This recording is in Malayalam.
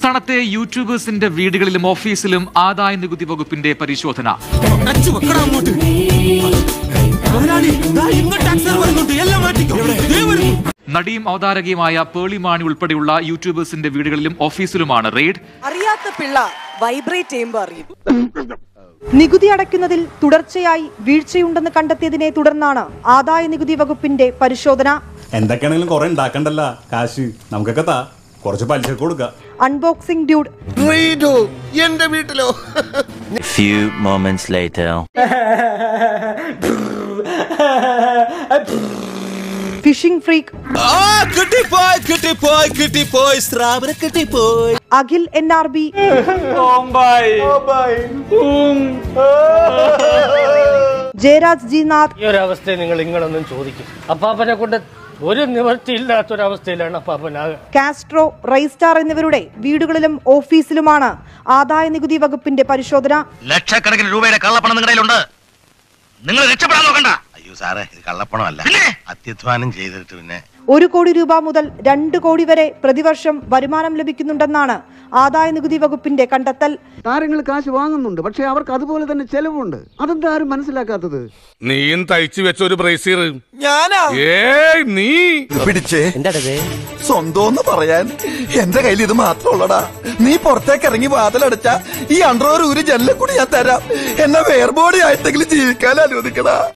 സംസ്ഥാനത്തെ യൂട്യൂബേഴ്സിന്റെ വീടുകളിലും ഓഫീസിലും ആദായ നികുതി വകുപ്പിന്റെ പരിശോധന അച്ചു വെക്കണം അങ്ങോട്ട് മുതലാളി ദാ ഇങ്ങ് ടാക്സർ വരുന്നുണ്ട് എല്ലാം മാറ്റിക്കോ ദേ വരുന്നു നടിയും അവതാരകയുമായ പേളി മാണി ഉൾപ്പെടെയുള്ള യൂട്യൂബേഴ്സിന്റെ വീടുകളിലും ഓഫീസിലുമാണ് റെയ്ഡ് അറിയാത്ത പിള്ള വൈബ്രേറ്റ് ചെയ്യുമ്പോ അറിയും നികുതി അടയ്ക്കുന്നതിൽ തുടർച്ചയായി വീഴ്ചയുണ്ടെന്ന് കണ്ടെത്തിയതിനെ തുടർന്നാണ് ആദായ നികുതി വകുപ്പിന്റെ പരിശോധന എന്തൊക്കെയാണെങ്കിലും കുറെ ഉണ്ടാക്കണ്ടല്ല കാശ് നമുക്കൊക്കെ താ കുറച്ച് പലിശ കൊടുക്ക അൺബോക്സിംഗ് ഡ്യൂഡ് റീഡു എന്റെ വീട്ടിലോ Few moments later. Fishing freak ആ കിട്ടിപ്പോയി കിട്ടിപ്പോയി കിട്ടിപ്പോയി സ്രാബിനെ കിട്ടിപ്പോയി Akhil N R B Jayaraj G Nath ഈ ഒരു അവസ്ഥയെ നിങ്ങൾ ഇങ്ങനൊന്നും ചോദിക്കും അപ്പാപ്പനെ കൊണ്ട് ഒരു നിവൃത്തിയില്ലാത്തൊരവസ്ഥയിലാണ് അപ്പാപ്പനാകുക കാസ്ട്രോ റൈസ്റ്റാർ എന്നിവരുടെ വീടുകളിലും ഓഫീസിലുമാണ് ആദായ നികുതി വകുപ്പിന്റെ പരിശോധന ലക്ഷക്കണക്കിന് രൂപയുടെ കള്ളപ്പണം നിങ്ങളുടെ കയ്യിലുണ്ട് നിങ്ങൾ രക്ഷപ്പെടാൻ നോക്കണ്ട അയ്യോ സാറേ ഇത് കള്ളപ്പണമല്ല അത്യധ്വാനം ചെയ്തിട്ട് പിന്നെ ഒരു കോടി രൂപ മുതൽ രണ്ട് കോടി വരെ പ്രതിവർഷം വരുമാനം ലഭിക്കുന്നുണ്ടെന്നാണ് ആദായ നികുതി വകുപ്പിന്റെ കണ്ടെത്തൽ താരങ്ങൾ കാശ് വാങ്ങുന്നുണ്ട് പക്ഷെ അവർക്ക് അതുപോലെ തന്നെ ചെലവുണ്ട് അതെന്താ ആരും മനസ്സിലാക്കാത്തത് നീയും തയ്ച്ചു വെച്ച ഒരു ബ്രേസീർ ഞാനാ ഏയ് നീ പിടിച്ചേ സ്വന്തം പറയാൻ എന്റെ കയ്യിൽ ഇത് മാത്രമുള്ളടാ നീ പുറത്തേക്ക് ഇറങ്ങി വാതിലടച്ച ഈ അണ്ടർവർ ഒരു ജനലെ കൂടി ഞാൻ തരാം എന്നെ വേർബോഡി ആയിട്ടെങ്കിലും ജീവിക്കാൻ അനുവദിക്കടാ